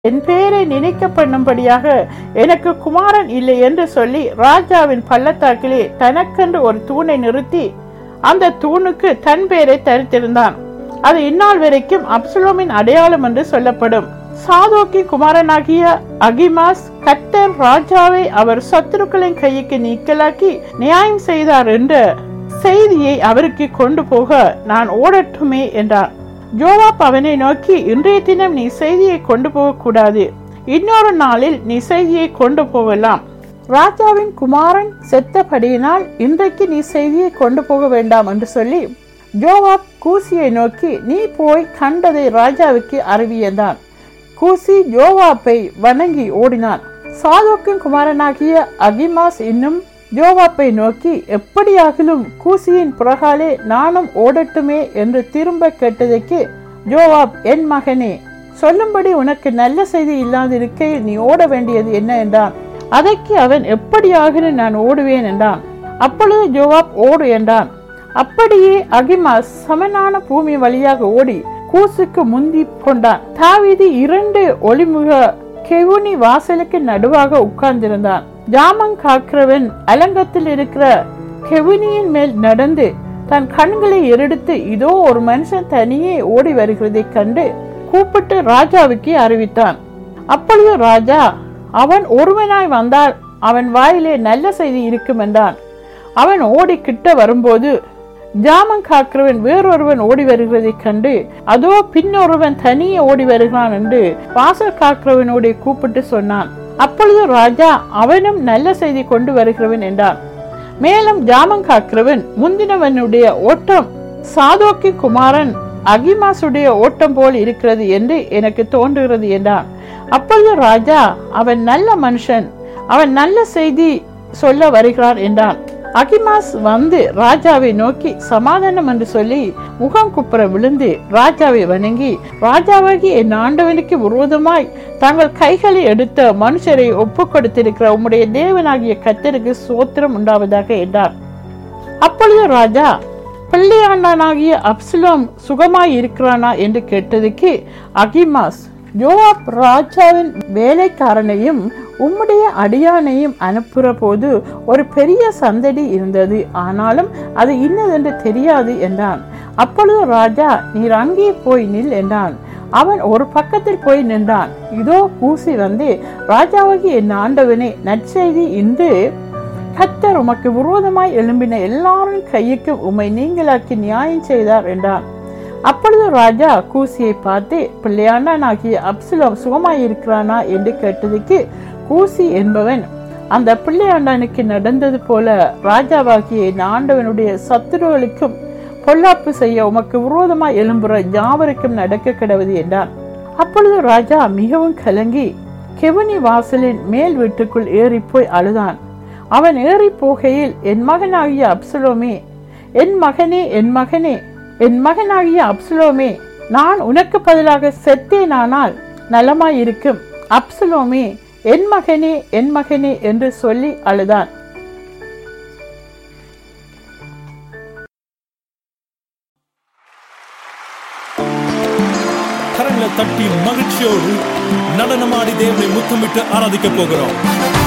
என் பேரை நினைக்க பண்ணும்படியாக எனக்கு குமாரன் இல்லை என்று சொல்லி ராஜாவின் பள்ளத்தாக்கிலே தனக்கென்று ஒரு தூணை நிறுத்தி அந்த தூணுக்கு தன் பெயரை தரித்திருந்தான் அது இந்நாள் வரைக்கும் அப்சலோமின் அடையாளம் என்று சொல்லப்படும் சாதோக்கி குமாரனாகிய அகிமாஸ் கத்தர் ராஜாவை அவர் சத்துருக்களின் கைக்கு நீக்கலாக்கி நியாயம் செய்தார் என்ற செய்தியை அவருக்கு கொண்டு போக நான் ஓடட்டுமே என்றார் ஜோவாப் அவனை நோக்கி இன்றைய தினம் நீ செய்தியை கொண்டு போகக்கூடாது இன்னொரு நாளில் நீ செய்தியை கொண்டு போகலாம் ராஜாவின் குமாரன் செத்தபடியினால் இன்றைக்கு நீ செய்தியை கொண்டு போக வேண்டாம் என்று சொல்லி ஜோவாப் கூசியை நோக்கி நீ போய் கண்டதை ராஜாவுக்கு அறிவியந்தான் கூசி ஜோவாப்பை வணங்கி ஓடினான் சாதோக்கின் குமாரனாகிய அகிமாஸ் இன்னும் ஜோவாப்பை நோக்கி எப்படியாகிலும் கூசியின் புறகாலே நானும் ஓடட்டுமே என்று திரும்ப கேட்டதைக்கு ஜோவாப் என் மகனே சொல்லும்படி உனக்கு நல்ல செய்தி இல்லாதிருக்கையில் நீ ஓட வேண்டியது என்ன என்றான் அதற்கு அவன் எப்படியாகிலும் நான் ஓடுவேன் என்றான் அப்பொழுது ஜோவாப் ஓடு என்றான் அப்படியே அகிமாஸ் சமனான பூமி வழியாக ஓடி கூசுக்கு முந்தி கொண்டான் தாவீது இரண்டு ஒளிமுக கெவுனி வாசலுக்கு நடுவாக உட்கார்ந்திருந்தான் ஜாமம் காக்கிறவன் அலங்கத்தில் இருக்கிற கெவுனியின் மேல் நடந்து தன் கண்களை எரெடுத்து இதோ ஒரு மனுஷன் தனியே ஓடி வருகிறதைக் கண்டு கூப்பிட்டு ராஜாவுக்கு அறிவித்தான் அப்பொழுது ராஜா அவன் ஒருவனாய் வந்தால் அவன் வாயிலே நல்ல செய்தி இருக்கும் என்றான் அவன் ஓடி கிட்ட வரும்போது ஜாமம் காக்கிறவன் வேறொருவன் ஓடி வருகிறதைக் கண்டு அதோ பின்னொருவன் தனியே ஓடி வருகிறான் என்று வாசல் காக்கிறவனோட கூப்பிட்டு சொன்னான் அப்பொழுது ராஜா அவனும் நல்ல செய்தி கொண்டு வருகிறவன் என்றான் மேலும் ஜாமம் காக்கிறவன் முந்தினவனுடைய ஓட்டம் சாதோக்கி குமாரன் அகிமாசுடைய ஓட்டம் போல் இருக்கிறது என்று எனக்கு தோன்றுகிறது என்றான் அப்பொழுது ராஜா அவன் நல்ல மனுஷன் அவன் நல்ல செய்தி சொல்ல வருகிறான் என்றான் அகிமாஸ் வந்து ராஜாவை நோக்கி சமாதானம் என்று சொல்லி முகம் குப்புற விழுந்து ராஜாவை வணங்கி ராஜாவாகி என் ஆண்டவனுக்கு விரோதமாய் தங்கள் கைகளை எடுத்த மனுஷரை ஒப்பு கொடுத்திருக்கிற உம்முடைய தேவனாகிய கத்தருக்கு சோத்திரம் உண்டாவதாக என்றார் அப்பொழுது ராஜா பிள்ளையாண்டானாகிய அப்சலோம் சுகமாய் இருக்கிறானா என்று கேட்டதுக்கு அகிமாஸ் யோவாப் ராஜாவின் வேலைக்காரனையும் உம்முடைய அடியானையும் அனுப்புற போது ஒரு பெரிய சந்தடி இருந்தது ஆனாலும் அது இன்னதென்று தெரியாது என்றான் அப்பொழுது ராஜா நீர் அங்கே போய் நில் என்றான் அவன் ஒரு பக்கத்தில் போய் நின்றான் இதோ பூசி வந்து ராஜாவாகி என் ஆண்டவனே நற்செய்தி இன்று கத்தர் உமக்கு விரோதமாய் எழும்பின எல்லாரும் கையுக்கும் உம்மை நீங்களாக்கி நியாயம் செய்தார் என்றான் அப்பொழுது ராஜா கூசியை பார்த்து பிள்ளையாண்டானாகிய அப்சுலம் சுகமாயிருக்கிறானா என்று கேட்டதுக்கு கூசி என்பவன் அந்த பிள்ளையாண்டானுக்கு நடந்தது போல ராஜாவாகிய என் ஆண்டவனுடைய சத்துருகளுக்கும் பொல்லாப்பு செய்ய உமக்கு விரோதமாய் எழும்புற யாவருக்கும் நடக்க கிடவது என்றான் அப்பொழுது ராஜா மிகவும் கலங்கி கெவனி வாசலின் மேல் வீட்டுக்குள் ஏறி போய் அழுதான் அவன் ஏறி போகையில் என் மகனாகிய அப்சலோமே என் மகனே என் மகனே என் மகனாகிய அப்சலோமே நான் உனக்கு பதிலாக செத்தேனானால் நலமாயிருக்கும் அப்சலோமே என் மகனே என் மகனே என்று சொல்லி அழுதான் கரங்களை தட்டி மகிழ்ச்சியோடு நடனமாடி தேவனை முத்தமிட்டு ஆராதிக்க போகிறோம்